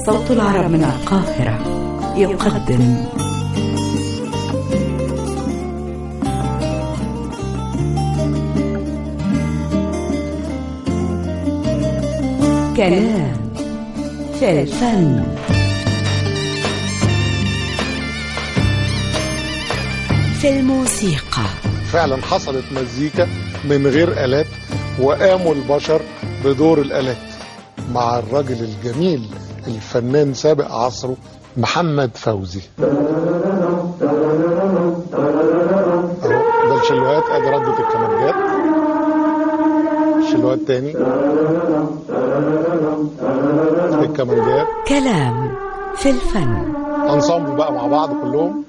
صوت العرب من القاهرة يقدم كلام في الفن في الموسيقى فعلا حصلت مزيكا من غير آلات وقاموا البشر بدور الآلات مع الراجل الجميل الفنان سابق عصره محمد فوزي أهو، ده الشلوهات ادي ردة الكمانجات شلوهات تاني الكمانجات كلام في الفن انصامبل بقى مع بعض كلهم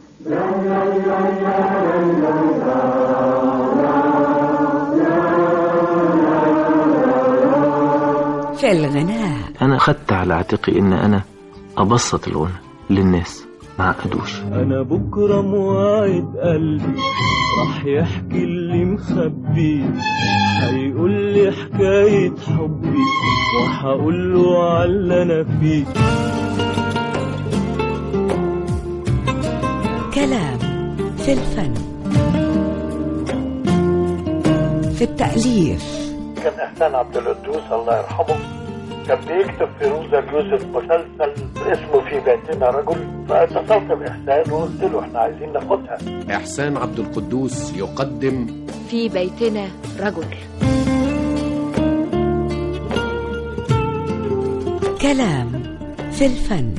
في الغناء أنا أخدت على عاتقي إن أنا أبسط الغنى للناس ما عقدوش انا بكره موعد قلبي راح يحكي اللي مخبيه هيقول لي حكايه حبي وهقول له على اللي انا فيه كلام في الفن في التأليف كان إحسان عبد القدوس الله يرحمه كان بيكتب في روزا يوسف مسلسل اسمه في بيتنا رجل فاتصلت بإحسان وقلت له إحنا عايزين ناخدها إحسان عبد القدوس يقدم في بيتنا رجل كلام في الفن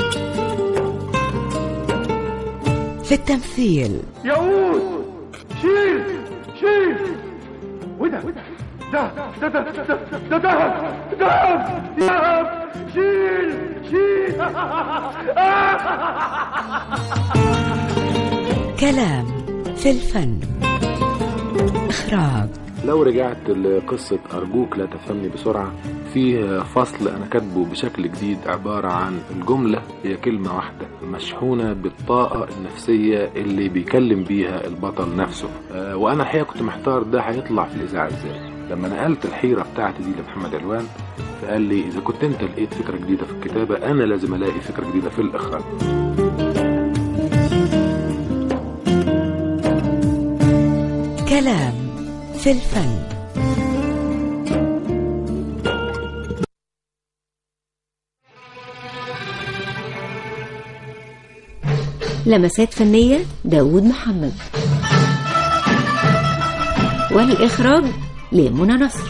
في التمثيل ياقوت شيل شيل وده ده ده ده ده ده دهب دهب دهب شيل شيل كلام في الفن إخراج لو رجعت لقصة أرجوك لا تفهمني بسرعة فيه فصل أنا كاتبه بشكل جديد عبارة عن الجملة هي كلمة واحدة مشحونة بالطاقة النفسية اللي بيكلم بيها البطل نفسه آه، وأنا الحقيقة كنت محتار ده هيطلع في الإذاعة إزاي لما نقلت الحيرة بتاعتي دي لمحمد علوان فقال لي إذا كنت أنت لقيت فكرة جديدة في الكتابة أنا لازم ألاقي فكرة جديدة في الإخراج كلام في الفن لمسات فنية داود محمد والإخراج لمنى نصر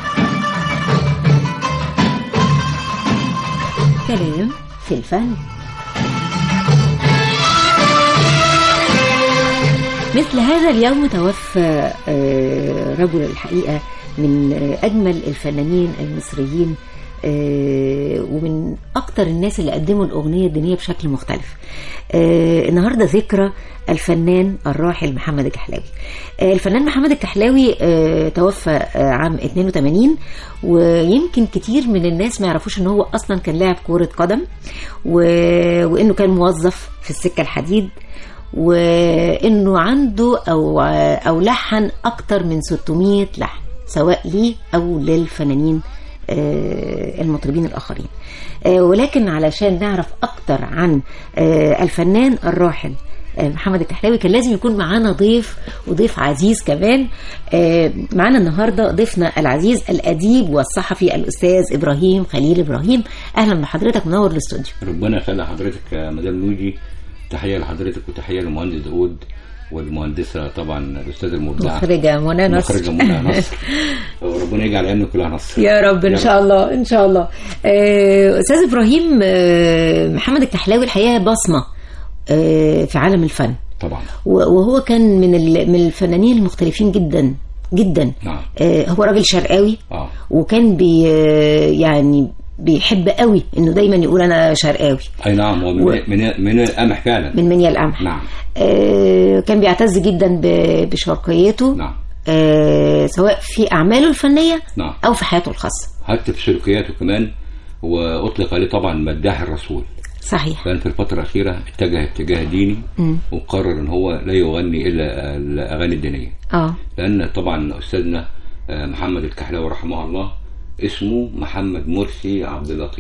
كلام في الفن مثل هذا اليوم توفى آه، رجل الحقيقة من آه، أجمل الفنانين المصريين آه، ومن أكتر الناس اللي قدموا الأغنية الدينية بشكل مختلف آه، النهاردة ذكرى الفنان الراحل محمد الكحلاوي آه، الفنان محمد الكحلاوي آه، توفى آه، عام 82 ويمكن كتير من الناس ما يعرفوش ان هو اصلا كان لاعب كرة قدم و... وانه كان موظف في السكة الحديد وانه عنده او او لحن اكتر من 600 لحن سواء ليه او للفنانين آه، المطربين الاخرين آه، ولكن علشان نعرف اكتر عن آه، الفنان الراحل آه، محمد الكحلاوي كان لازم يكون معانا ضيف وضيف عزيز كمان آه، معانا النهارده ضيفنا العزيز الاديب والصحفي الاستاذ ابراهيم خليل ابراهيم اهلا بحضرتك منور الاستوديو ربنا يخلي حضرتك يا مدام نوجي تحية لحضرتك وتحية للمهندس داوود والمهندسة طبعا الأستاذة المبدعة مخرجه منى نصر مخرجة منى نصر وربنا يجعل عيننا كلها نصر يا رب ان شاء الله ان شاء الله آه، استاذ ابراهيم آه، محمد الكحلاوي الحقيقه بصمه آه، في عالم الفن طبعا و- وهو كان من ال- من الفنانين المختلفين جدا جدا نعم آه، هو راجل شرقاوي اه وكان بي آه، يعني بيحب قوي انه دايما يقول انا شرقاوي اي نعم هو من و- من من القمح فعلا من منيا القمح نعم آه، كان بيعتز جدا ب- بشرقيته نعم آه، سواء في اعماله الفنيه نعم او في حياته الخاصه حتى في سلوكياته كمان واطلق عليه طبعا مداح الرسول صحيح كان في الفترة الأخيرة اتجه اتجاه ديني مم. وقرر ان هو لا يغني الا الاغاني الدينيه اه لان طبعا استاذنا آه، محمد الكحلاوي رحمه الله اسمه محمد مرسي عبد اللطيف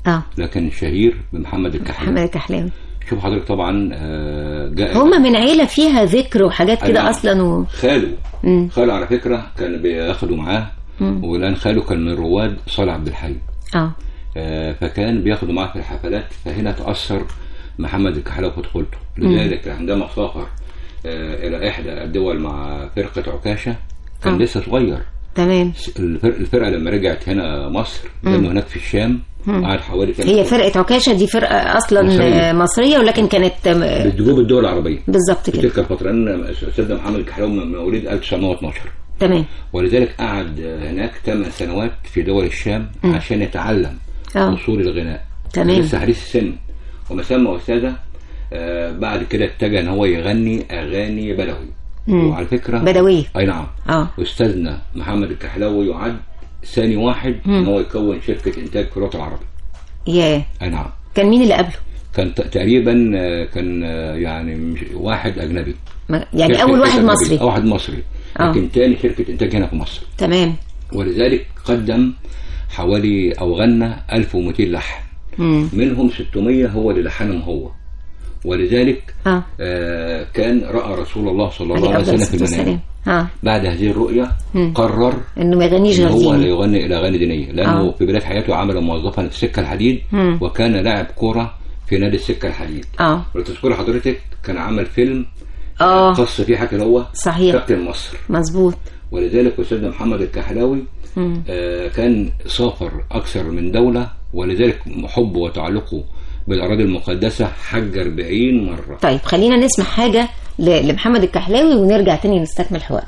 اه لكن شهير بمحمد الكحلاوي محمد الكحلاوي شوف حضرتك طبعا آه، جاء هما من عيلة فيها ذكر وحاجات أي كده نعم. أصلا و... خاله مم. خاله على فكره كان بياخده معاه مم. والان خاله كان من رواد صالح عبد الحي اه آه، فكان بياخده معاه في الحفلات فهنا تاثر محمد الكحلاوي في طفولته لذلك عندما سافر آه، الى احدى الدول مع فرقه عكاشه كان آه. لسه صغير تمام الفرقه, الفرقة لما رجعت هنا مصر لانه هناك في الشام قعد حوالي كام هي سنة. فرقة عكاشة دي فرقة أصلا مصرية. مصرية, مصرية ولكن كانت آه، بتجوب الدول العربيه بالظبط في كده تلك الفتره لان الاستاذ محمد الكحلاوي من مواليد 1912 تمام ولذلك قعد هناك ثمان سنوات في دول الشام عشان يتعلم اه اصول الغناء تمام. لسه حديث السن وما سمى استاذه آه بعد كده اتجه ان هو يغني اغاني بدوي مم. وعلى فكره بدوية اي نعم اه استاذنا محمد الكحلاوي يعد ثاني واحد مم. ان هو يكون شركه انتاج في الوطن العربي ياه اي نعم كان مين اللي قبله كان ت- تقريبا آه، كان آه، يعني مش واحد اجنبي ما- يعني شركة أول واحد أجنبي. مصري واحد مصري آه. لكن تاني شركه انتاج هنا في مصر تمام ولذلك قدم حوالي او غنى 1200 لحن مم. منهم 600 هو اللي لحنهم هو ولذلك اه آه كان راى رسول الله صلى الله عليه عليه أفضل وسلم في الصلاة المنام والسلام اه بعد هذه الرؤيه مم. قرر إنه ما يغنيش ان غير هو لا ديني يغني الى اغاني دينيه لانه آه. في بدايه حياته عمل موظفا في السكه الحديد مم. وكان لاعب كوره في نادي السكه الحديد اه ولتذكر حضرتك كان عمل فيلم اه قص فيه حكى هو صحيح كابتن مصر مظبوط ولذلك استاذنا محمد الكحلاوي مم. آه، كان سافر أكثر من دولة ولذلك حبه وتعلقه بالأراضي المقدسة حج 40 مرة طيب خلينا نسمع حاجة ل- لمحمد الكحلاوي ونرجع تاني نستكمل الحوار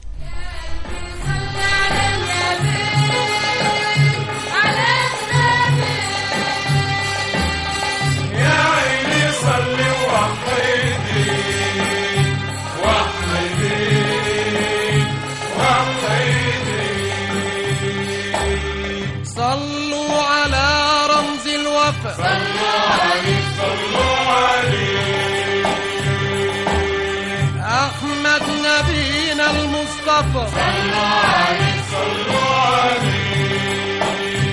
صلوا على رمز الوفا صلوا عليه صلوا عليه أحمد نبينا المصطفى صلوا عليه صلوا عليه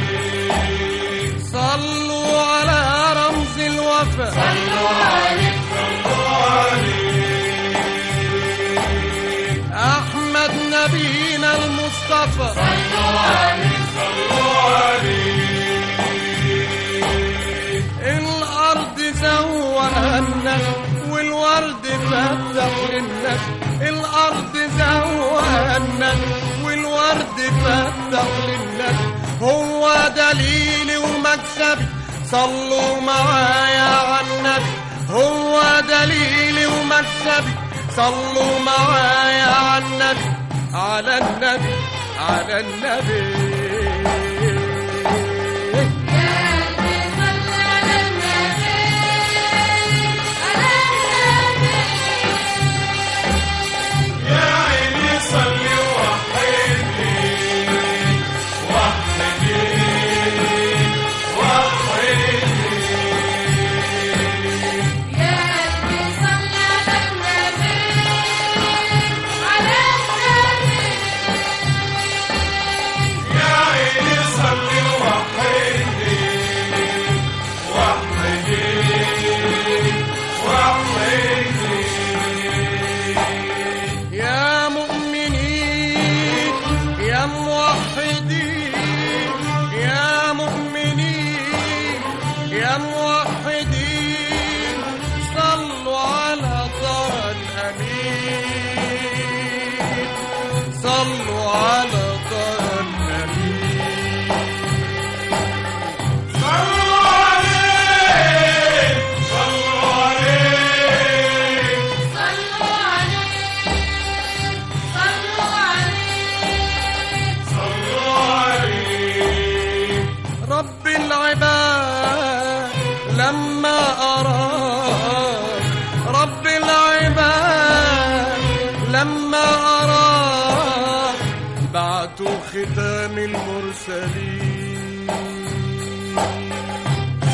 صلوا على رمز الوفا صلوا عليه صلوا عليه أحمد نبينا المصطفى صلوا عليه الأرض زوقها النجم والورد فتح للنجم الأرض زوقها النجم والورد فتح للنجم هو دليلي ومكسبي صلوا معايا على النبي هو دليلي ومكسبي صلوا معايا على النبي على النبي على النبي يا مؤمنين يا موحدين يا مؤمنين يا موحدين صلوا على طه الأمين صلوا على طه الأمين صلوا عليه صلوا عليه صلوا عليه صلوا عليه رب العباد لما أراد رب العباد لما أراد بعتوا ختام المرسلين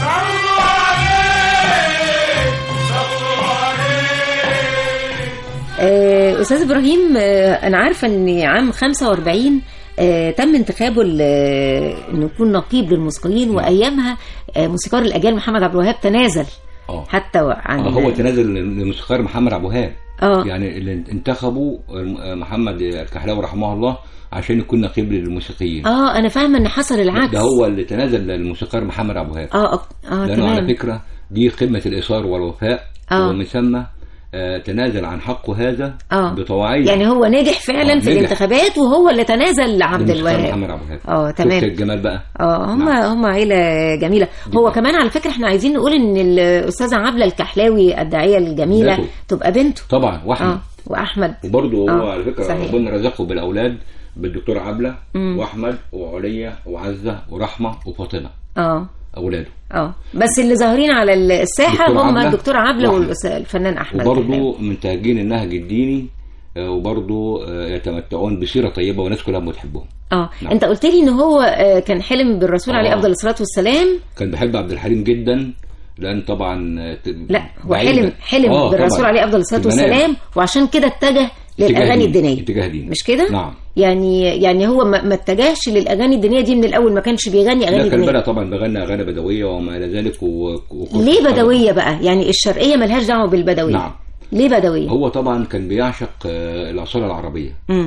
صلوا عليه صلوا عليه آه، استاذ ابراهيم آه، انا عارفه ان عام 45 آه، تم انتخابه ل- انه يكون نقيب للموسيقيين وايامها آه، موسيقار الاجيال محمد عبد الوهاب تنازل اه حتى عن آه، هو تنازل للموسيقار محمد عبد الوهاب اه يعني اللي انتخبوا آه، محمد الكحلاوي رحمه الله عشان يكون نقيب للموسيقيين اه انا فاهمه ان حصل العكس ده هو اللي تنازل للموسيقار محمد عبد الوهاب اه اه, آه لانه على تمام فكره دي قمه الاصرار والوفاء آه. ومن ثم آه، تنازل عن حقه هذا اه بطوعيه يعني هو نجح فعلا آه، في نجح. الانتخابات وهو اللي تنازل لعبد للموسيقار الوهاب محمد عبد الوهاب اه شفت تمام الجمال بقى اه هم هم عيله جميله هو كمان على فكره احنا عايزين نقول ان الاستاذه عبله الكحلاوي الداعيه الجميله بنته. تبقى بنته طبعا واحمد اه واحمد وبرضه هو آه، على فكره صحيح. ربنا رزقه بالاولاد بالدكتور عبله مم. واحمد وعليا وعزه ورحمه وفاطمه اه اولاده اه بس اللي ظاهرين على الساحه دكتور هم عبلة الدكتور عبله وأحمد. والفنان احمد الكحلاوي. وبرضه منتهجين النهج الديني آه، وبرضه آه، يتمتعون بسيره طيبه والناس كلها بتحبهم اه نعم. انت قلت لي ان هو آه، كان حلم بالرسول آه. عليه افضل الصلاه والسلام كان بيحب عبد الحليم جدا لان طبعا آه، ت- لا هو بعيد- حلم حلم آه، بالرسول طبعاً. عليه افضل الصلاه في المنام. والسلام وعشان كده اتجه اتجاه للاغاني ديني. الدينيه اتجاه ديني مش كده نعم يعني يعني هو ما ما اتجهش للاغاني الدينيه دي من الاول ما كانش بيغني اغاني لا كان دينيه بدأ طبعا بغنى اغاني بدويه وما الى ذلك و... و... ليه بدويه بقى يعني الشرقيه ملهاش دعوه بالبدويه نعم ليه بدويه هو طبعا كان بيعشق آه، الاصاله العربيه امم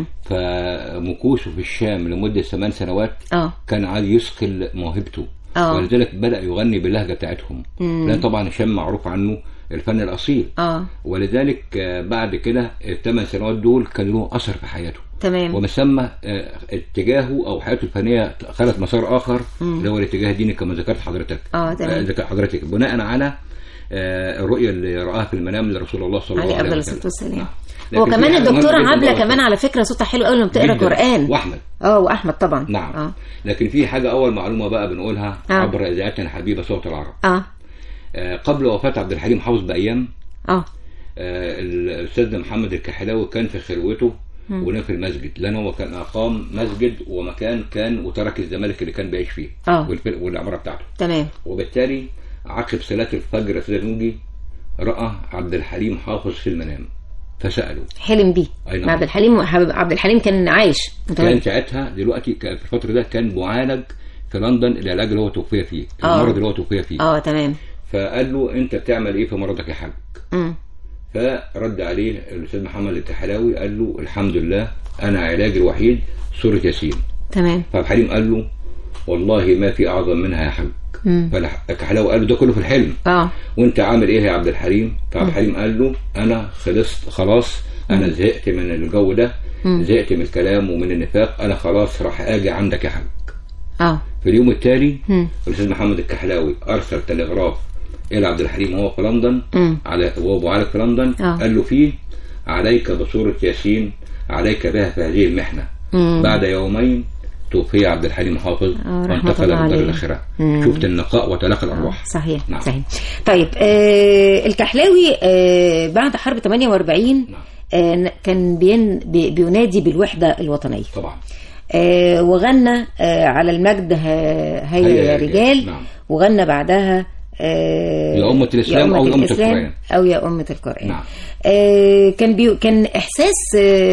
فمكوسه في الشام لمده ثمان سنوات اه كان عايز يثقل موهبته اه ولذلك بدأ يغني باللهجة بتاعتهم مم. لأن طبعا الشام معروف عنه الفن الأصيل اه ولذلك آه، بعد كده الثمان سنوات دول كان له أثر في حياته تمام ومن ثم آه، اتجاهه أو حياته الفنية خلت مسار آخر مم. اللي هو الاتجاه الديني كما ذكرت حضرتك اه تمام ذكر حضرتك بناء على آه، الرؤية اللي رآها في المنام لرسول الله صلى الله عليه عليه افضل وسلم الصلاه والسلام لكن هو في كمان حاجة الدكتوره مهمة جداً عبله برضه. كمان على فكره صوتها حلو قوي لما بتقرا جداً. قران وأحمد اه واحمد طبعا نعم اه لكن في حاجة أول معلومة بقى بنقولها آه. عبر إذاعتنا الحبيبة صوت العرب اه آه، قبل وفاة عبد الحليم حافظ بأيام اه آه، الاستاذ محمد الكحلاوي كان في خلوته مم. ونام في المسجد لان هو كان اقام مسجد ومكان كان وترك الزمالك اللي كان بيعيش فيه آه. والف- والعماره بتاعته تمام وبالتالي عقب صلاه الفجر في النوجي راى عبد الحليم حافظ في المنام فساله حلم بيه أي نعم. عبد الحليم حبيب- عبد الحليم كان عايش كان متولد. ساعتها دلوقتي كان في الفتره ده كان معالج في لندن العلاج اللي هو توفي فيه آه. المرض اللي هو توفي فيه اه تمام فقال له انت بتعمل ايه في مرضك يا حاج امم فرد عليه الاستاذ محمد الكحلاوي قال له الحمد لله انا علاجي الوحيد سوره ياسين تمام فعبد الحليم قال له والله ما في اعظم منها يا حاج مم. فالكحلاوي قال له ده كله في الحلم اه وانت عامل ايه يا عبد الحليم فعبد الحليم قال له انا خلصت خلاص انا زهقت من الجو ده مم. زهقت من الكلام ومن النفاق انا خلاص راح اجي عندك يا حاج اه في اليوم التالي مم. الاستاذ محمد الكحلاوي ارسل تلغراف الى عبد الحليم وهو في لندن مم. على وهو معالج في لندن آه. قال له فيه عليك بصورة ياسين عليك بها في هذه المحنة مم. بعد يومين توفي عبد الحليم حافظ آه، رحمة وانتقل الله للدار عليه. الآخرة مم. شفت النقاء وتلاقي الأرواح صحيح نعم. صحيح طيب آه الكحلاوي آه بعد حرب 48 آه ن- كان بين بي- بينادي بالوحدة الوطنية طبعا آه وغنى آه على المجد ه- هيا يا رجال نعم. وغنى بعدها آه يا أمة الإسلام أو يا أمة الإسلام القرآن. أو يا أمة القرآن نعم آه كان بي... كان إحساس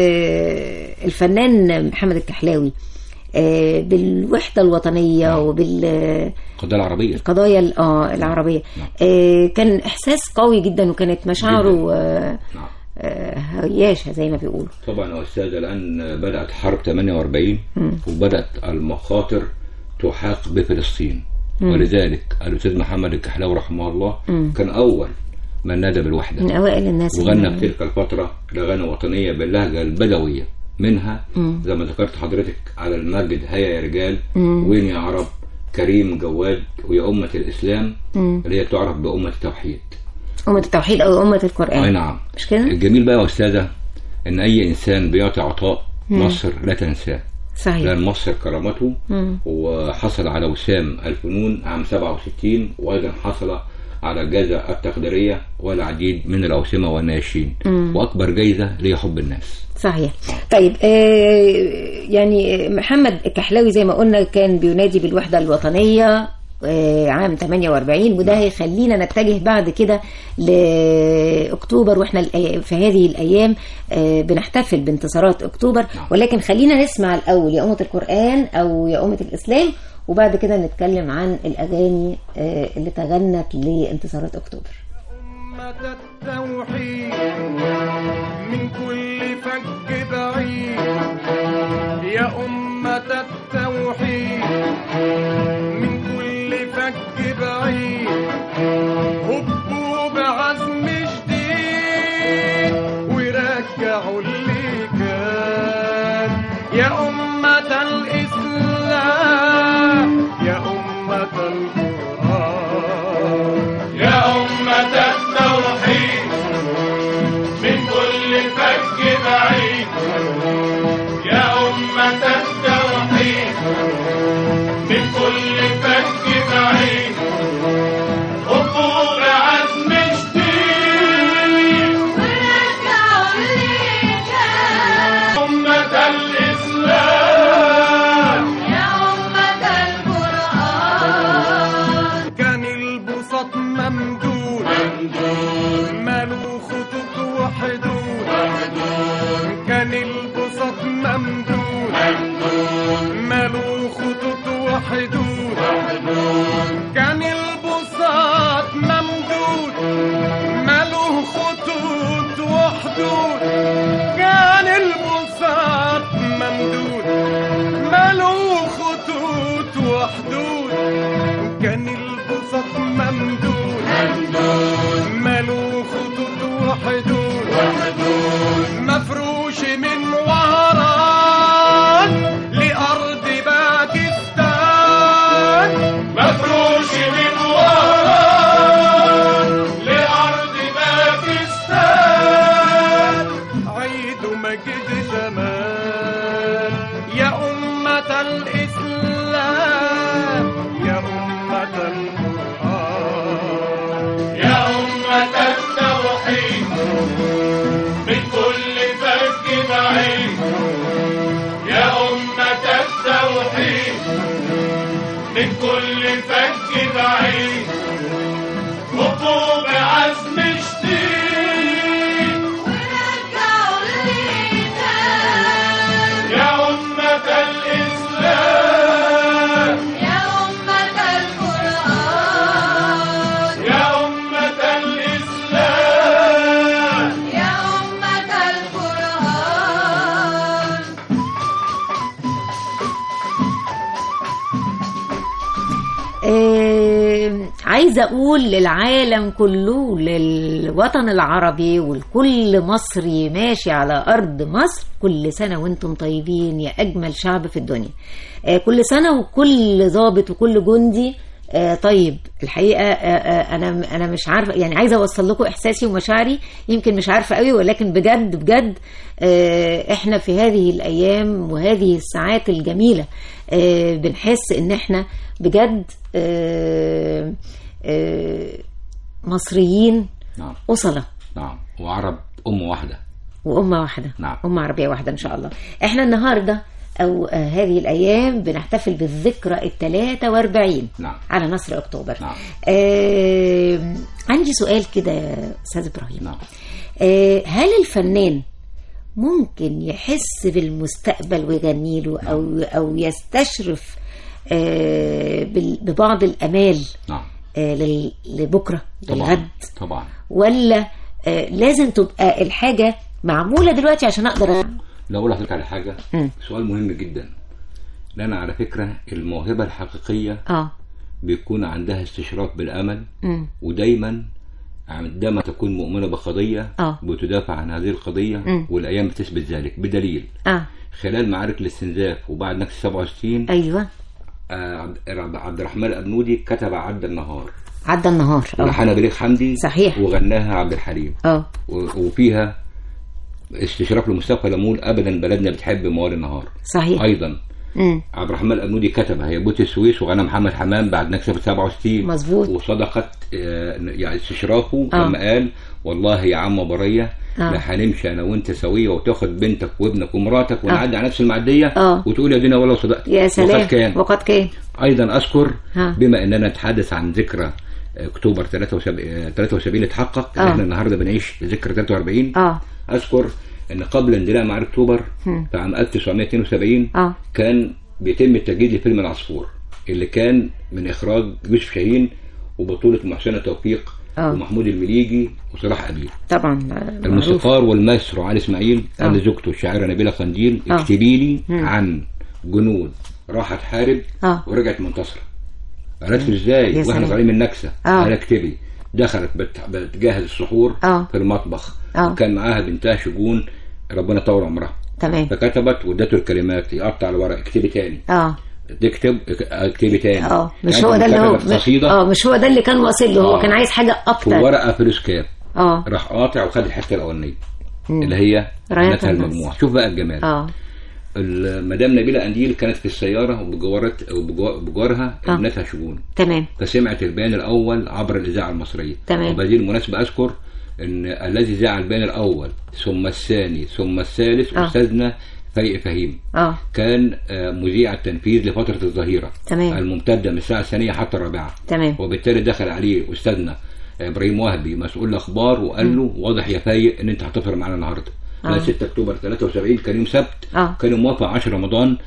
آه الفنان محمد الكحلاوي آه بالوحدة الوطنية وبال القضية العربية القضايا ال- اه العربية آه كان إحساس قوي جدا وكانت مشاعره آه نعم آه هياشة زي ما بيقولوا طبعا يا أستاذ الآن بدأت حرب 48 مم. وبدأت المخاطر تحاق بفلسطين مم. ولذلك الأستاذ محمد الكحلاوي رحمه الله مم. كان أول من نادى بالوحدة من أوائل الناس وغنى اللي- في تلك الفترة لأغاني وطنية باللهجة البدوية منها مم. زي ما ذكرت حضرتك على المسجد هيا يا رجال مم. وين يا عرب كريم جواد ويا أمة الإسلام مم. اللي هي تعرف بأمة التوحيد أمة التوحيد أو أمة القرآن أي نعم مش كده؟ الجميل بقى يا أستاذة إن أي إنسان بيعطي عطاء مم. مصر لا تنساه صحيح لأن مصر كرمته مم. وحصل على وسام الفنون عام 67 وأيضا حصل على الجائزة التقديرية والعديد من الأوسمة والناشين مم. وأكبر جائزة ليه حب الناس صحيح طيب آه يعني محمد الكحلاوي زي ما قلنا كان بينادي بالوحدة الوطنية آه، عام 48 وده هيخلينا نتجه بعد كده لاكتوبر واحنا الأي- في هذه الايام آه، بنحتفل بانتصارات اكتوبر ولكن خلينا نسمع الاول يا امه القران او يا امه الاسلام وبعد كده نتكلم عن الاغاني آه، اللي تغنت لانتصارات اكتوبر أمة التوحيد من كل فج بعيد يا أمة التوحيد من كل فج بعيد هبوا بعزم جديد ورجعوا اللي كان يا أمة الإسلام يا أمة القرآن يا أمة التوحيد من كل فج بعيد يا أمة التوحيد من كل فج بعيد هبوا بعزم جديد أمة الإسلام يا أمة القرآن كان البساط ممدود ماله خطوط وحدود كان البساط ممدود ماله خطوط وحدود كان البساط ممدود ماله خطوط وحدود كان البساط ممدود ماله خطوط وحدود كان البساط ممدود ماله خطوط وحدود مفروش من وهران لأرض باكستان مفروش من وراء لأرض باكستان عيد مجد زمان يا أمة الإسلام يا أمة القرآن يا أمة التوحيد من كل فج بعيد يا أمة التوحيد من كل فج بعيد هبوا بعزم جديد يا أمة الإسلام يا أمة القرآن يا أمة الإسلام يا أمة القرآن آه، عايزة أقول للعالم كله للوطن العربي ولكل مصري ماشي على أرض مصر كل سنة وانتم طيبين يا أجمل شعب في الدنيا آه، كل سنة وكل ضابط وكل جندي آه، طيب الحقيقة آه، آه، أنا أنا مش عارفة يعني عايزة أوصل لكم إحساسي ومشاعري يمكن مش عارفة قوي ولكن بجد بجد آه، إحنا في هذه الأيام وهذه الساعات الجميلة آه، بنحس إن إحنا بجد آه، آه، مصريين نعم أصلة نعم وعرب أم واحدة وأمة واحدة نعم. أمة عربية واحدة إن شاء الله إحنا النهاردة أو آه، هذه الأيام بنحتفل بالذكرى الثلاثة واربعين نعم على نصر أكتوبر نعم آه عندي سؤال كده يا أستاذ إبراهيم نعم آه هل الفنان ممكن يحس بالمستقبل ويغني له أو أو يستشرف آه بال- ببعض الأمال نعم آه لل- لبكرة طبعا للغد طبعا ولا آه لازم تبقى الحاجة معمولة دلوقتي عشان أقدر أ- لو اقول لحضرتك على حاجه مم. سؤال مهم جدا لان على فكره الموهبه الحقيقيه اه بيكون عندها استشراف بالامل مم. ودايما عندما تكون مؤمنه بقضيه آه. بتدافع عن هذه القضيه مم. والايام بتثبت ذلك بدليل اه خلال معارك الاستنزاف وبعد نكسه 67 ايوه آه، عبد- عبد الرحمن الأبنودي كتب عدى النهار عدى النهار اه ولحنها بليغ حمدي صحيح. وغناها عبد الحليم اه و- وفيها استشراف لمصطفى لمول ابدا بلدنا بتحب موال النهار صحيح ايضا مم. عبد الرحمن الأبنودي كتبها هي بوت السويس وغنى محمد حمام بعد نكسة 67 مظبوط. وصدقت آه، يعني استشرافه آه. لما قال والله يا عم برية آه. لا هنمشي انا وانت سويه وتاخد بنتك وابنك ومراتك آه. ونعدي على نفس المعديه آه. وتقول يا دينا ولو صدقت يا سلام وقد كان وقد كان ايضا اذكر ها. بما اننا نتحدث عن ذكرى اكتوبر 73 73 اتحقق آه. احنا النهارده بنعيش ذكرى 43 اه اذكر ان قبل اندلاع معركه اكتوبر هم. في عام 1972 اه كان بيتم التجديد لفيلم العصفور اللي كان من اخراج يوسف شاهين وبطوله محسنه توفيق آه. ومحمود المليجي وصلاح ابيل طبعا آه، معروف. الموسيقار والماسترو علي اسماعيل قال آه. لزوجته الشاعره نبيله قنديل آه. اكتبي لي مم. عن جنود راحت تحارب اه ورجعت منتصره قالت له ازاي يا واحنا سلام. طالعين من نكسه آه. قال اكتبي دخلت بت- بتجهز السحور آه. في المطبخ آه. وكان معاها بنتها شجون ربنا طول عمرها تمام فكتبت وادته الكلمات يقطع الورق اكتبي تاني اه تكتب اكتبي تاني اه مش يعني هو ده اللي هو كتبت قصيده اه مش هو ده اللي كان واصل له هو آه. كان عايز حاجه في اكتر ورقه فلوس كاب اه راح قاطع وخد الحته الاولانيه مم. اللي هي رايات ابنتها النصر. المجموعه شوف بقى الجمال اه المدام نبيله قنديل كانت في السياره وبجوارت وبجوارها آه. ابنتها شجون تمام فسمعت البيان الاول عبر الاذاعه المصريه تمام. وبهذه المناسبه اذكر ان الذي ذاع البيان الاول ثم الثاني ثم الثالث آه. استاذنا فايق فهيم اه كان آه، مذيع التنفيذ لفتره الظهيره تمام. الممتده من الساعه الثانيه حتى الرابعه تمام وبالتالي دخل عليه استاذنا ابراهيم وهبي مسؤول الاخبار وقال له واضح يا فايق ان انت هتفطر معانا النهارده آه. ده 6 اكتوبر 73 كان يوم سبت اه كان يوم موافق 10 رمضان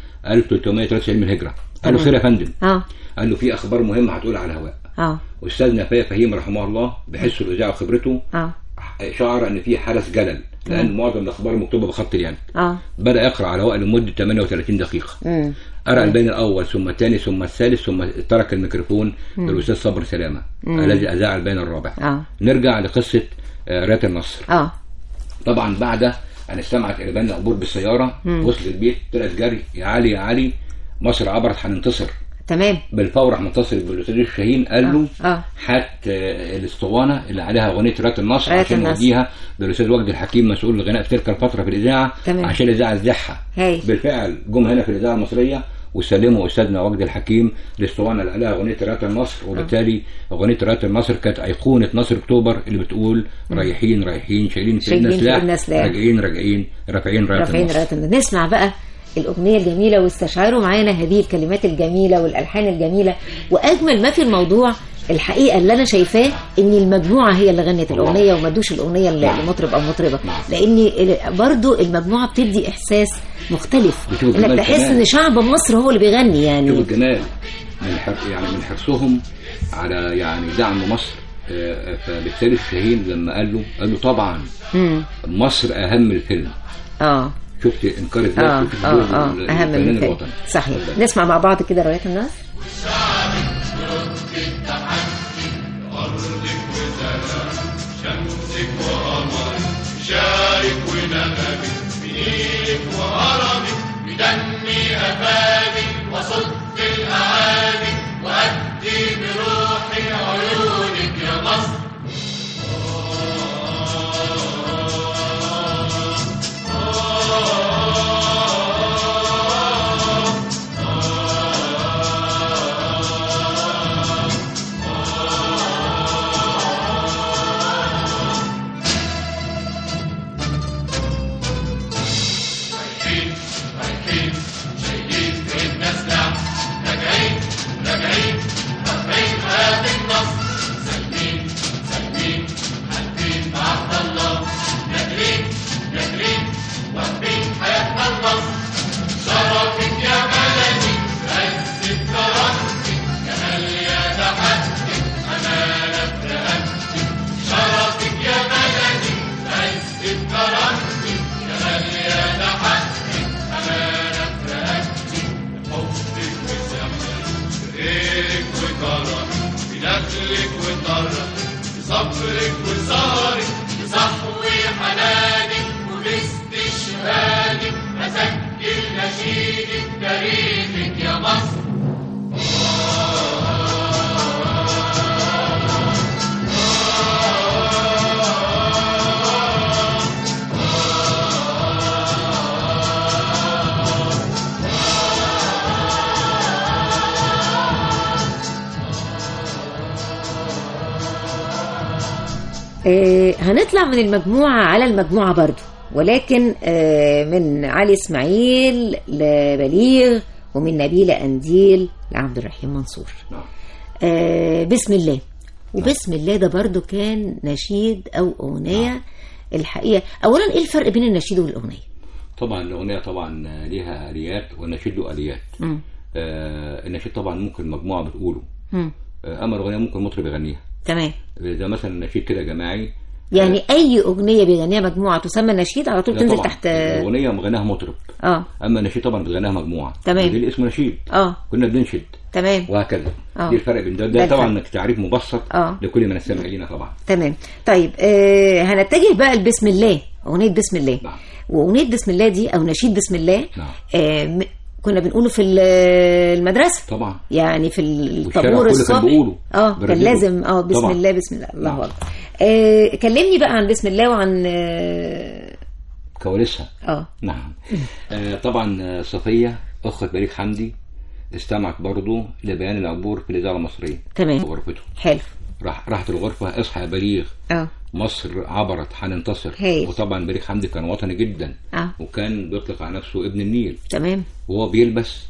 1393 من الهجره قال له تمام. خير يا فندم اه قال له في اخبار مهمه هتقول على الهواء اه استاذنا فايق فهيم رحمه الله بحسه الاذاعه وخبرته اه شعر ان في حدث جلل لان معظم الاخبار مكتوبه بخط اليد اه بدا يقرا على الهواء لمده 38 دقيقه امم قرأ البيان الأول ثم الثاني ثم الثالث ثم ترك الميكروفون مم. للأستاذ صبر سلامة مم. الذي أذاع البيان الرابع اه نرجع لقصة آه، راية النصر اه طبعا بعد أن استمعت إلى بيان العبور بالسيارة مم. وصلت البيت طلعت جري يا علي يا علي مصر عبرت هننتصر تمام بالفور راح متصل بالاستاذ يوسف شاهين قال له اه هات آه، الاسطوانه اللي عليها اغنيه رايه النصر راية عشان النصر. نوديها للاستاذ وجدي الحكيم مسؤول الغناء في تلك الفتره في الاذاعه تمام. عشان الاذاعه تذيعها هاي بالفعل جم هنا في الاذاعه المصريه وسلموا استاذنا وجدي الحكيم الاسطوانه اللي عليها اغنيه رايه النصر وبالتالي اغنيه رايه النصر كانت ايقونه نصر اكتوبر اللي بتقول مم. رايحين رايحين شايلين في شايلين ايدنا في سلاح إيدنا سلاح. راجعين راجعين رافعين رايه رافعين النصر راية النصر. نسمع بقى الأغنية الجميلة واستشعروا معانا هذه الكلمات الجميلة والألحان الجميلة وأجمل ما في الموضوع الحقيقة اللي أنا شايفاه إن المجموعة هي اللي غنت الأغنية وما ادوش الأغنية ل- لمطرب أو مطربة لأن ال- برضو المجموعة بتدي إحساس مختلف بتشوف إنك الجمال تحس كمان. إن شعب مصر هو اللي بيغني شوف يعني الجمال من حر يعني من حرصهم على يعني دعم مصر آه، فبالتالي الشاهين لما قال له قال له طبعا مم. مصر اهم الفيلم آه شفت انكار ازاي آه شفت آه دور آه ال- أهم من الفنان الفيلم الوطني صحيح اتفضل. نسمع مع بعض كده رواية النصر شمسك وقمرك شارك ونغمك بنيلك وهرمك بدمي أفادك وصد الأعادي وأدي بروحي عيونك يا مصر آه هنطلع من المجموعة على المجموعة برضو ولكن آه من علي اسماعيل لبليغ ومن نبيلة أنديل لعبد الرحيم منصور نعم. آه بسم الله وبسم الله ده برضو كان نشيد أو أغنية الحقيقة أولا إيه الفرق بين النشيد والأغنية طبعا الاغنيه طبعا ليها اليات والنشيد له اليات مم. آه النشيد طبعا ممكن مجموعه بتقوله مم. آه اما الاغنيه ممكن مطرب يغنيها تمام زي مثلا نشيد كده جماعي يعني أي أغنية بيغنيها مجموعة تسمى نشيد على طول لا تنزل طبعاً. تحت الاغنيه مغناها مطرب اه اما النشيد طبعا بتغناها مجموعه تمام. دي اللي اسمه نشيد اه كنا بننشد تمام وهكذا آه. دي الفرق بين ده, ده ده الفرق. طبعا تعريف مبسط آه. لكل من السامع لينا طبعا تمام طيب آه هنتجه بقى لبسم الله أغنية بسم الله نعم. وأغنية بسم الله دي أو نشيد بسم الله نعم. آه م- كنا بنقوله في ال- المدرسة طبعا يعني في والشارع الطابور كله كان الصبح بيقوله. اه كان بيرددوا. لازم اه بسم طبعا. الله بسم الله الله نعم. اكبر آه كلمني بقى عن بسم الله وعن اه, كواليسها آه. نعم آه طبعا آه، صفيه اخت بليغ حمدي استمعت برضه لبيان العبور في الاذاعه المصريه تمام. في غرفته حلو راح راحت الغرفه اصحى يا بليغ اه مصر عبرت هننتصر هايل. وطبعا بليغ حمدي كان وطني جدا اه وكان بيطلق على نفسه ابن النيل تمام وهو بيلبس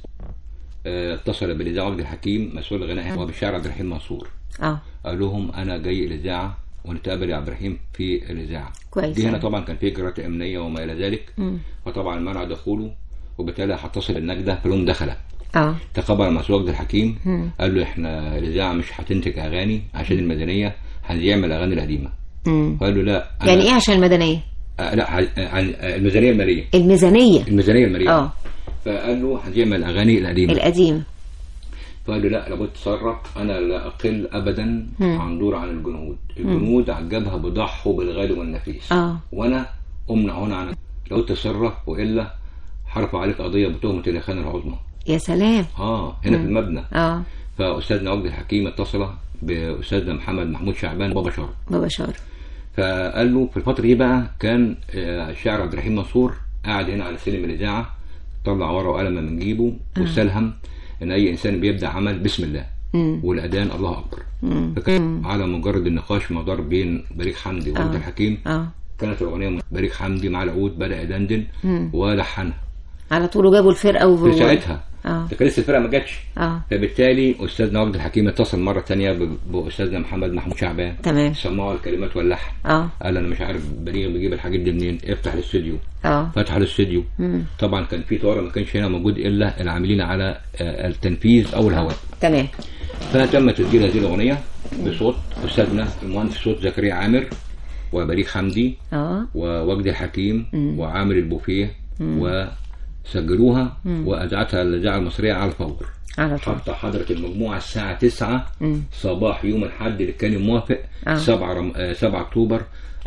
آه، اتصل بالاذاعه عبد الحكيم مسؤول الغناء وبالشاعر عبد الرحيم منصور اه قال لهم انا جاي الاذاعه ونتقابل يا عبد الرحيم في الاذاعه كويس. دي هنا طبعا كان في اجراءات امنيه وما الى ذلك مم. فطبعا منع دخوله وبالتالي هتصل النجده في يوم دخل اه تقابل مع عبد الحكيم مم. قال له احنا الاذاعه مش هتنتج اغاني عشان المدنيه هنذيع من الاغاني القديمه مم. فقال له لا أنا- يعني ايه عشان المدنيه آه لا ه- عن آه، الميزانيه الماليه الميزانيه الميزانيه الماليه اه فقال له هنذيع من الاغاني القديمه القديم فقال له لا لابد تصرف انا لا اقل ابدا مم. عن دور عن الجنود الجنود عجبها بضحوا بالغالي والنفيس اه وانا امنع هنا عن لو تصرف والا هرفع عليك قضيه بتهمه الخيانه العظمى يا سلام اه هنا في المبنى اه فاستاذنا عبد الحكيم اتصل باستاذنا محمد محمود شعبان بابا شار بابا شار فقال له في الفتره دي بقى كان آه، الشاعر عبد الرحيم منصور قاعد هنا على سلم الاذاعه طلع ورقه وقلم من جيبه واستلهم ان اي انسان بيبدا عمل بسم الله مم. والاذان الله اكبر مم. فكان على مجرد النقاش ما دار بين بليغ حمدي وعبد آه. الحكيم اه كانت الاغنيه بليغ حمدي مع العود بدا يدندن مم. ولحنها على طول جابوا الفرقه و... في ساعتها اه ده كان لسه الفرقه ما جاتش اه فبالتالي استاذنا عبد الحكيم اتصل مره تانية ب- باستاذنا محمد محمود شعبان تمام سمعوا الكلمات واللحن اه قال انا مش عارف بليغ بيجيب الحاجات دي منين افتح الاستوديو اه فتح الاستوديو مم. طبعا كان في طوارئ ما كانش هنا موجود الا العاملين على آه، التنفيذ او الهواء تمام فتم تسجيل هذه الاغنيه بصوت استاذنا المهندس صوت زكريا عامر وبليغ حمدي اه ووجدي الحكيم مم. وعامر البوفيه وسجلوها واذاعتها الاذاعه المصريه على الفور على طول حتى حضرت المجموعه الساعه 9 مم. صباح يوم الاحد اللي كان موافق آه. 7 رم... آه، 7 اكتوبر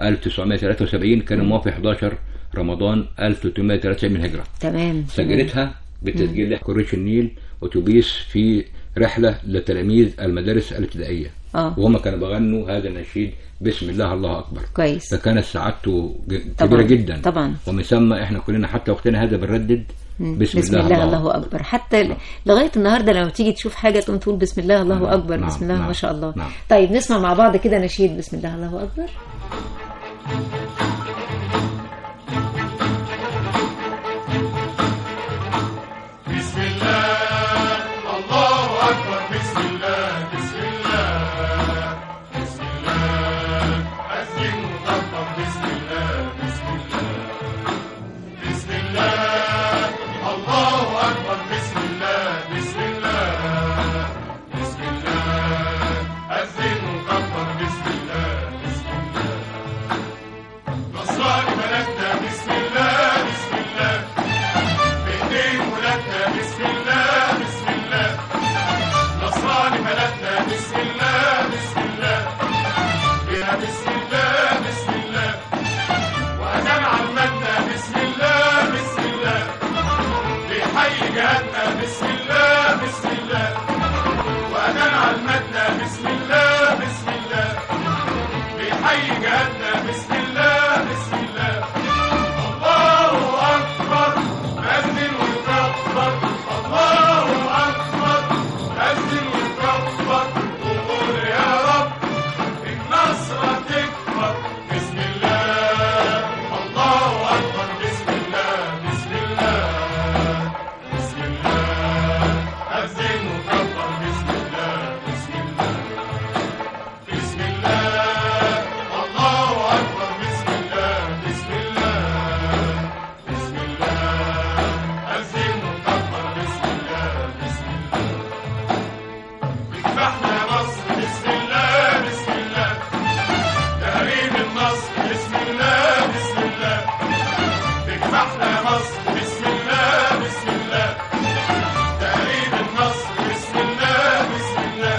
1973 كان موافق 11 رمضان 1373 من الهجره تمام سجلتها بالتسجيل كوريش النيل اتوبيس في رحله لتلاميذ المدارس الابتدائيه اه وهم كانوا بيغنوا هذا النشيد بسم الله الله اكبر كويس فكانت سعادته ج- طبعاً، كبيره جدا طبعا ومن ثم احنا كلنا حتى وقتنا هذا بنردد مم. بسم, بسم الله الله اكبر حتى ل- لغايه النهارده لما تيجي تشوف حاجه تقوم تقول بسم الله الله نعم، اكبر نعم، بسم الله ما نعم، شاء الله نعم. طيب نسمع مع بعض كده نشيد بسم الله الله اكبر بسم الله الله أكبر بسم الله بسم الله بسم الله أذن وكبر بسم الله بسم الله بسم الله الله أكبر بسم الله بسم الله بسم الله أذن وكبر بسم الله بسم الله نصراني ملكنا بسم الله بسم الله بإيدين ولادنا بسم الله بسم الله نصراني ملكنا بسم الله بسم الله بها بسم الله بسم الله وأذان عمتنا بسم الله بسم الله بحي جهاتنا بسم الله بسم الله وأذان عمتنا بسم الله بسم الله بحي جهاتنا بسم الله بسم الله الله أكبر أذن وكبر الله أكبر أذن وكبر وقول يا رب النصر تكبر النصر بسم الله بسم الله تقريب النصر بسم الله بسم الله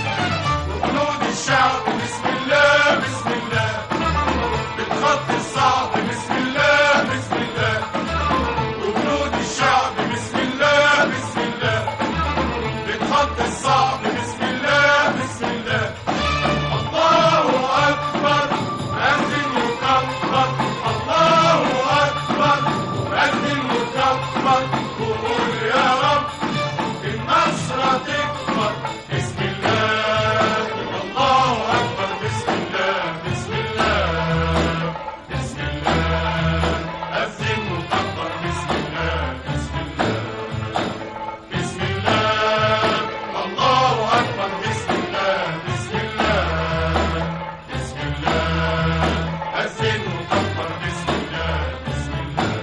وجنود الشعب بسم الله بسم الله بالخط الصعب بسم الله بسم الله وجنود الشعب بسم الله بسم الله بالخط الصعب بسم الله بسم الله الله أكبر أذن وكبر الله أكبر أذن وكبر وقول يا رب النصر تكبر بسم الله الله أكبر بسم الله بسم الله بسم الله أذن وكبر بسم الله بسم الله بسم الله الله أكبر بسم الله بسم الله بسم الله أذن وكبر بسم الله بسم الله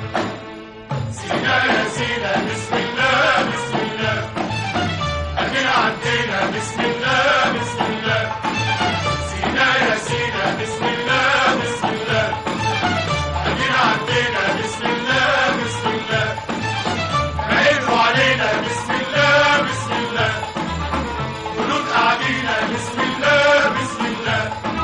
سينا يا سينا بسم الله بسم الله أدينا عدينا بسم الله بسم الله سينا يا سينا بسم الله بسم الله أدينا عدينا بسم الله بسم الله عينوا علينا بسم الله بسم الله جنود قاعدينا بسم الله بسم الله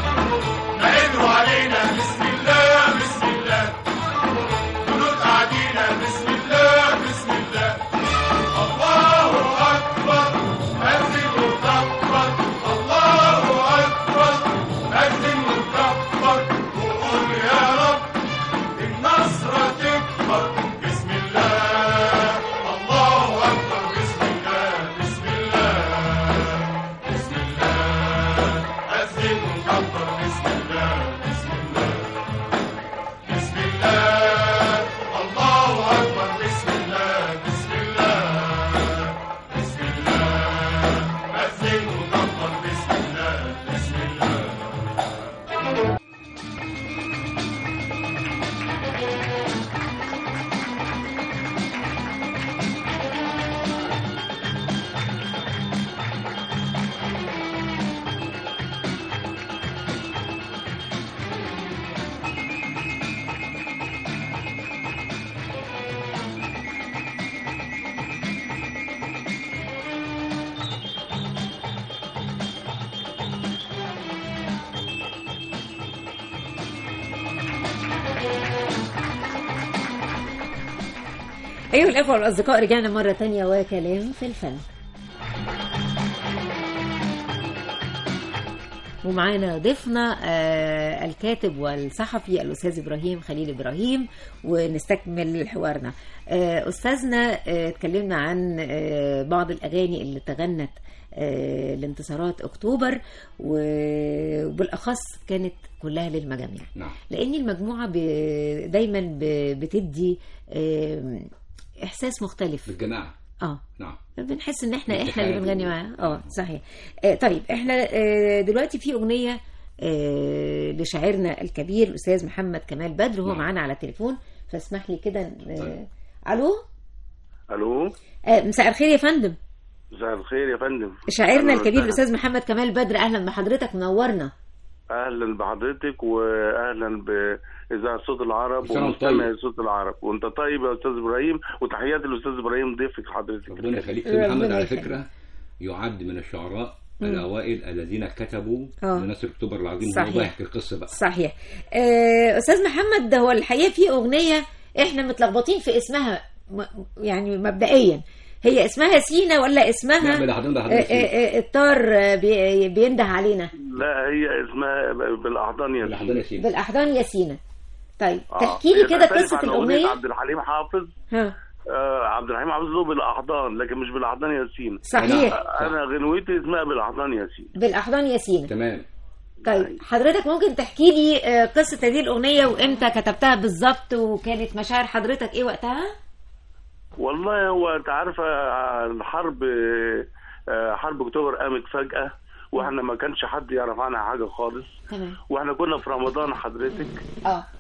عينوا علينا بسم الله بسم الله جنود قاعدينا بسم الله بسم الله الله أكبر أذن وكبر الله أكبر أذن وكبر وقول يا رب النصر تكبر بسم الله الله أكبر بسم الله بسم الله بسم الله أذن وكبر بسم الله بسم الله بسم الله الله أكبر بسم الله بسم الله بسم الله أذن وكبر بسم الله بسم الله أيها الأخوة والأصدقاء رجعنا مرة تانية وكلام في الفن ومعانا ضيفنا آه، الكاتب والصحفي الأستاذ إبراهيم خليل إبراهيم ونستكمل حوارنا آه، أستاذنا آه، اتكلمنا عن آه، بعض الأغاني اللي تغنت آه، لانتصارات أكتوبر وبالأخص كانت كلها للمجاميع نعم لان المجموعه ب... دايما ب... بتدي آم، احساس مختلف بالجماعة اه نعم بنحس ان احنا احنا اللي الاتحاد بنغني و- معاها اه صحيح آه طيب احنا آه دلوقتي في اغنيه آه لشاعرنا الكبير الاستاذ محمد كمال بدر هو نعم. معانا على التليفون فاسمح لي كده آه الو الو آه مساء الخير يا فندم مساء الخير يا فندم شاعرنا أهلاً الكبير وسهلاً. الاستاذ محمد كمال بدر اهلا بحضرتك منورنا اهلا بحضرتك واهلا باذاعه صوت العرب كل سنة وأنت ومستمع طيب. صوت العرب وانت طيب يا استاذ ابراهيم وتحياتي للاستاذ ابراهيم ضيفك حضرتك ربنا يخليك ربنا سيد محمد على يخليك. فكرة يعد من الشعراء مم. الأوائل الذين كتبوا آه. لنصر أكتوبر العظيم صحيح. هو بيحكي القصة بقى صحيح آه، استاذ محمد ده هو الحقيقه في اغنيه احنا متلخبطين في اسمها م- يعني مبدئيا هي اسمها سينا ولا اسمها لا، بالأحضان ده آه، حضرتك آه، آه، الطار آه، بي- بينده علينا لا هي اسمها بالاحضان يا بالأحضان يا سيدي بالاحضان يا سينا طيب آه. تحكي لي هي كده تختلف قصه عن أغنية الاغنيه عبد الحليم حافظ ها آه عبد الحليم حافظ له بالاحضان لكن مش بالاحضان ياسين صحيح. آه، انا غنوتي اسمها بالاحضان ياسين بالاحضان يا سينا تمام طيب حضرتك ممكن تحكي لي آه، قصه هذه الاغنيه وامتى كتبتها بالظبط وكانت مشاعر حضرتك ايه وقتها والله هو انت عارفه آه، الحرب آه، حرب اكتوبر قامت فجاه واحنا ما كانش حد يعرف عنها حاجه خالص تمام واحنا كنا في رمضان حضرتك اه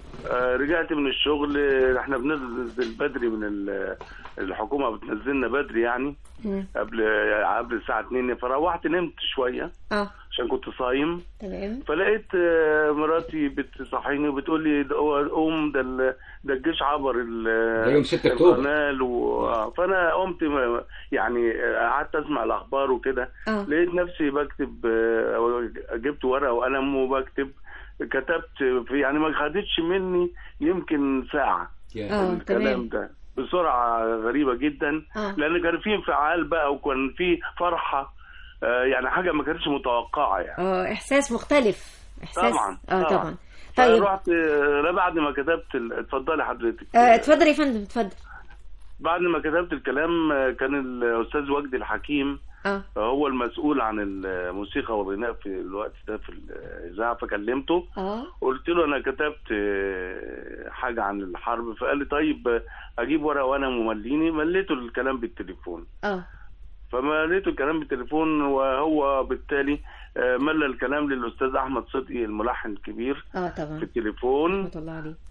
آه، رجعت من الشغل آه، احنا بننزل بدري من ال- الحكومه بتنزلنا بدري يعني مم. قبل قبل الساعه 2 فروحت نمت شويه اه عشان كنت صايم تمام فلقيت آه، مراتي بتصحيني وبتقول لي ده هو قوم ده ال- ده الجيش عبر ال- ده يوم 6 أكتوبر. القنال و... آه، فانا قمت م- يعني آه، قعدت اسمع الاخبار وكده اه لقيت نفسي بكتب آه، جبت ورقه وقلم وبكتب كتبت في يعني ما خدتش مني يمكن ساعه اه الكلام تمام ده بسرعه غريبه جدا اه لان كان في انفعال بقى وكان في فرحه آه، يعني حاجه ما كانتش متوقعه يعني اه احساس مختلف احساس طبعا اه طبعا طيب طيب رحت لا بعد ما كتبت ال- اتفضلي حضرتك آه، اتفضل يا فندم اتفضل بعد ما كتبت الكلام آه، كان الاستاذ وجدي الحكيم اه هو المسؤول عن الموسيقى والغناء في الوقت ده في الاذاعه فكلمته اه قلت له انا كتبت آه، حاجه عن الحرب فقال لي طيب آه، اجيب ورقه وانا ممليني مليته الكلام بالتليفون اه فمليته الكلام بالتليفون وهو بالتالي آه، ملى الكلام للاستاذ احمد صدقي الملحن الكبير اه في طبعا التليفون رحمة الله عليه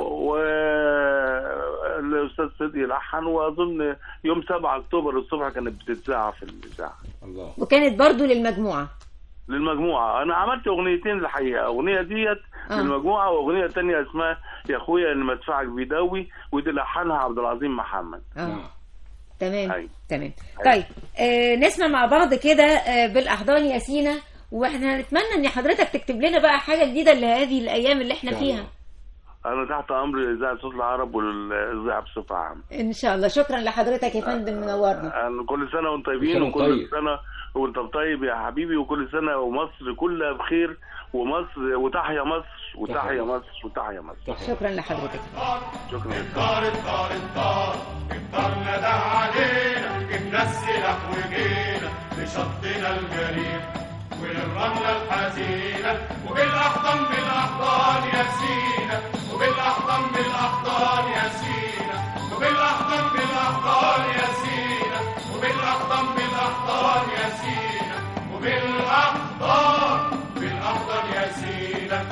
والاستاذ صدقي لحن واظن يوم 7 اكتوبر الصبح كانت بتتذاع في الاذاعه الله وكانت برضو للمجموعة للمجموعه انا عملت اغنيتين الحقيقه اغنيه ديت آه. للمجموعه واغنيه تانية اسمها يا اخويا ان مدفعك بيدوي ودي لحنها عبد العظيم محمد اه تمام أيوة. تمام طيب آه نسمع مع بعض كده آه بالاحضان يا سينا واحنا نتمنى ان حضرتك تكتب لنا بقى حاجه جديده لهذه الايام اللي احنا فيها انا تحت امر اذاعه صوت العرب والاذاعه بصفه عامه ان شاء الله شكرا لحضرتك يا فندم منورنا أنا كل سنه وانتم كل طيبين سنة وكل وطيب. سنه وانت طيب يا حبيبي وكل سنه ومصر كلها بخير ومصر وتحيا مصر وتحيا مصر وتحيا مصر شكرا لحضرتك شكرا الدار الدار الدار الدار ندى علينا جبنا السلاح وجينا لشطنا الجليل وللرملة الحزينة وبالأحضان بالأحضان يا سينا وبالأحضان بالأحضان يا سينا وبالأحضان بالأحضان يا سينا وبالأحضان بالأحضان يا سينا وبالأحضان بالأحضان يا سينا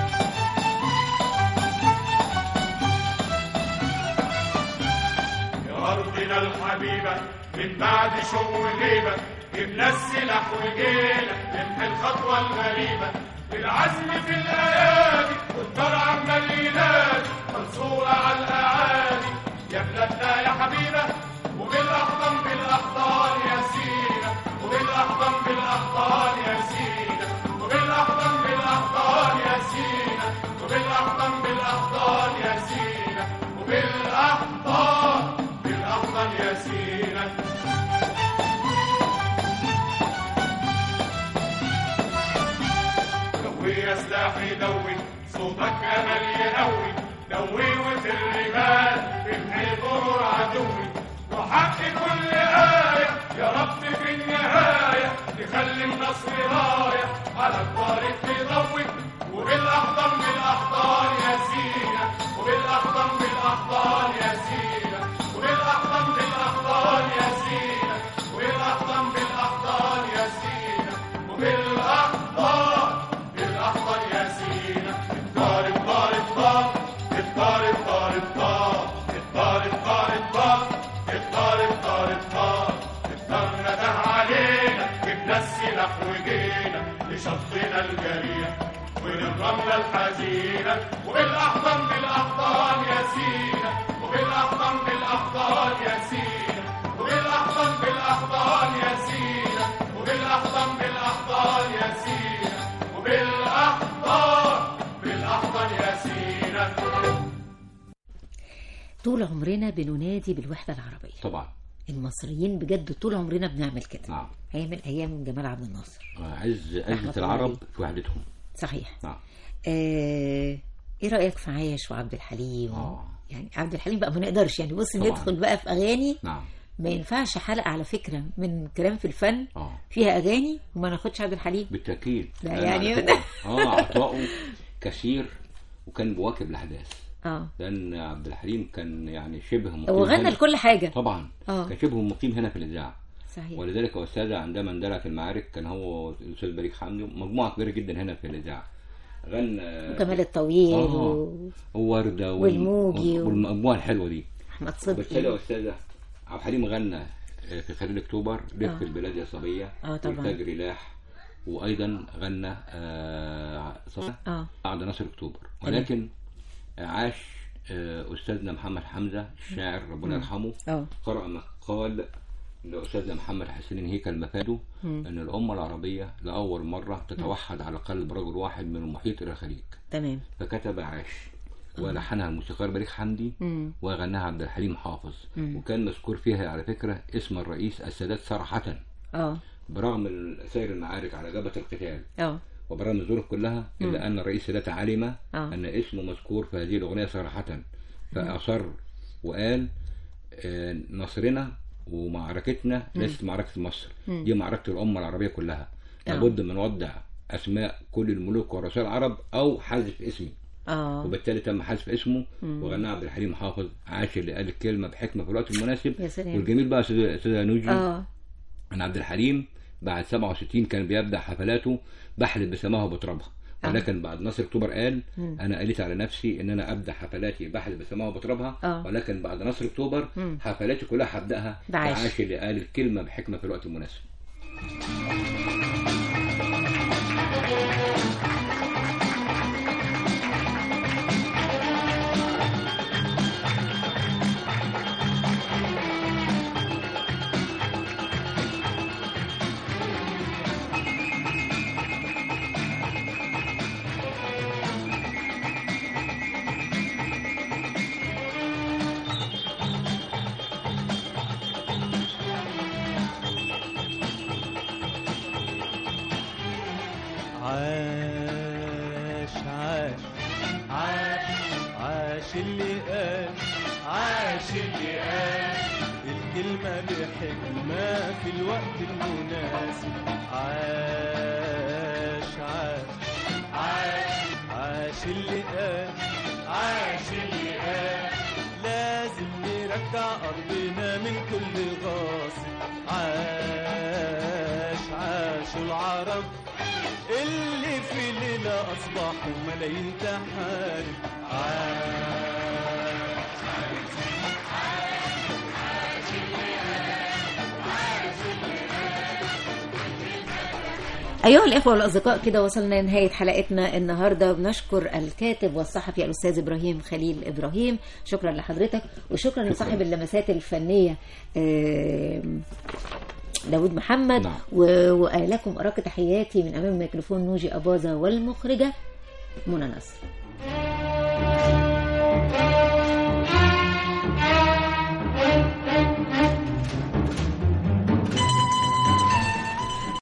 يا أرضنا الحبيبة من بعد شو غيبة جبنا السلاح وجينا نمحي الخطوة الغريبة بالعزم في الأيادي والدار عمال ينادي منصورة على الأعادي يا بلادنا يا حبيبة وبالأحضان بالأحضان يا سينا وبالأحضان بالأحضان يا سينا وبالأحضان بالأحضان يا سينا وبالأحضان بالأحضان يا سينا وبالأحضان بالأحضان يا سينا دوي يا سلاحي دوي صوتك امل يقوي دوي وفي الرمال امحي غرور عدوي وحق كل آية يا رب في النهاية تخلي النصر راية على الطريق تضوي وبالأحضان بالأحضان يا سينا وبالأحضان بالأحضان يا سينا وبالأحضان بالأحضان يا سينا وبالأحضان بالأحضان يا سينا وبالأحضان بالأحضان يا سينا الدار الدار الدار الدار الدار الدار الدار الدار الدار الدار الدار الدار الدار نده علينا جبنا السلاح وجينا لشطنا الجريح وللرملة الحزينة وبالأحضان بالأحضان يا سينا وبالأحضان بالأحضان يا سينا وبالأحضان بالأحضان يا سينا وبالأحضان بالأحضان يا سينا وبالأحضان بالأحضان يا سينا طول عمرنا بننادي بالوحده العربيه طبعا المصريين بجد طول عمرنا بنعمل كده نعم ايام ايام جمال عبد الناصر عز رحمة عزة الله العرب عليه. في وحدتهم صحيح نعم آه... ايه رايك في عايش وعبد الحليم آه. يعني عبد الحليم بقى ما نقدرش يعني بص طبعاً. ندخل بقى في اغاني نعم ما ينفعش حلقه على فكره من كلام في الفن اه فيها اغاني وما ناخدش عبد الحليم بالتأكيد لا لأن يعني- على فكرة، اه عطاؤه كثير وكان بواكب الأحداث اه لأن عبد الحليم كان يعني شبه مقيم وغنى هنا. لكل حاجه طبعا اه كان شبه مقيم هنا في الإذاعة صحيح ولذلك يا أستاذة عندما اندلع في المعارك كان هو الأستاذ بليغ حمدي مجموعة كبيرة جدا هنا في الإذاعة غنى وكمال الطويل آه. و- ووردة وال- والموجي و- والمجموعة الحلوة دي احمد بس يا صدقي أستاذة عبد الحليم غنى آه، في خليل أكتوبر لف آه. البلاد يا صبية آه، طبعاً. والتاج رلاح وأيضا غنى آه، صبية اه بعد نصر أكتوبر ولكن عاش آه، أستاذنا محمد حمزة الشاعر ربنا مم. يرحمه اه قرأ مقال لأستاذنا محمد حسين هيكل مفاده مم. أن الأمة العربية لأول مرة تتوحد على قلب رجل واحد من المحيط إلى الخليج تمام فكتب عاش ولحنها الموسيقار بليغ حمدي مم. وغناها عبد الحليم حافظ مم. وكان مذكور فيها على فكرة اسم الرئيس السادات صراحة اه برغم سير المعارك على جبهة القتال اه وبرغم الظروف كلها مم. إلا أن الرئيس السادات علم آه. أن اسمه مذكور في هذه الأغنية صراحة فأصر وقال آه، نصرنا ومعركتنا مم. ليست معركة مصر مم. دي معركة الأمة العربية كلها آه. لابد من وضع أسماء كل الملوك ورؤساء العرب أو حذف اسمي اه وبالتالي تم حذف اسمه مم. وغنى عبد الحليم حافظ عاش اللي قال الكلمة بحكمة في الوقت المناسب يا سلام. والجميل بقى يا أستاذ أستاذ نوجي اه أن عبد الحليم بعد 67 كان بيبدأ حفلاته بحلف بسماها وبترابها آه. ولكن بعد نصر اكتوبر قال مم. انا قالت على نفسي ان انا ابدا حفلاتي بحلف بسماها وبترابها آه. ولكن بعد نصر اكتوبر مم. حفلاتي كلها هبداها بعاش. بعاش اللي قال الكلمه بحكمه في الوقت المناسب عاش عاش عاش عاش اللي قال عاش اللي قال الكلمة بحكمة في الوقت المناسب عاش عاش عاش عاش اللي قال عاش اللي قال لازم نرجع أرضنا من كل غاصب عاش عاش العرب اللي في ليلة أصبحوا ملايين تحارب أيها الإخوة والأصدقاء كده وصلنا لنهاية حلقتنا النهاردة بنشكر الكاتب والصحفي الأستاذ إبراهيم خليل إبراهيم شكرا لحضرتك وشكرا لصاحب اللمسات الفنية آم، داود محمد نعم. و- ولكم أراك تحياتي من أمام ميكروفون نوجي أباظة والمخرجة منى نصر